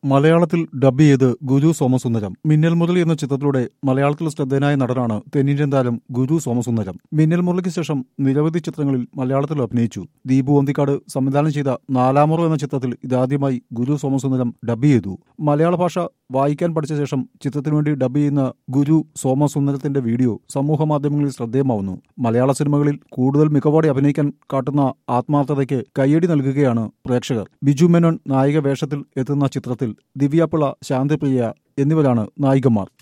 മലയാളത്തിൽ ഡബ് ചെയ്ത് ഗുരു സോമസുന്ദരം മിന്നൽ മുരളി എന്ന ചിത്രത്തിലൂടെ മലയാളത്തിൽ ശ്രദ്ധേയനായ നടനാണ് തെന്നിന്ത്യൻ താരം ഗുരു സോമസുന്ദരം മിന്നൽ മുരളിക്ക് ശേഷം നിരവധി ചിത്രങ്ങളിൽ മലയാളത്തിൽ അഭിനയിച്ചു ദീപു ഒന്തിക്കാട് സംവിധാനം ചെയ്ത നാലാമുറ എന്ന ചിത്രത്തിൽ ഇതാദ്യമായി ഗുരു സോമസുന്ദരം ഡബ് ചെയ്തു മലയാള ഭാഷ വായിക്കാൻ പഠിച്ച ശേഷം ചിത്രത്തിനു വേണ്ടി ഡബ് ചെയ്യുന്ന ഗുരു സോമസുന്ദരത്തിന്റെ വീഡിയോ സമൂഹ മാധ്യമങ്ങളിൽ ശ്രദ്ധേയമാവുന്നു മലയാള സിനിമകളിൽ കൂടുതൽ മികവോടെ അഭിനയിക്കാൻ കാട്ടുന്ന ആത്മാർത്ഥതയ്ക്ക് കയ്യടി നൽകുകയാണ് പ്രേക്ഷകർ ബിജു മേനോൻ നായിക വേഷത്തിൽ എത്തുന്ന ചിത്രത്തിൽ ദിവ്യാപിള്ള ശാന്തിപ്രിയ എന്നിവരാണ് നായികമാർ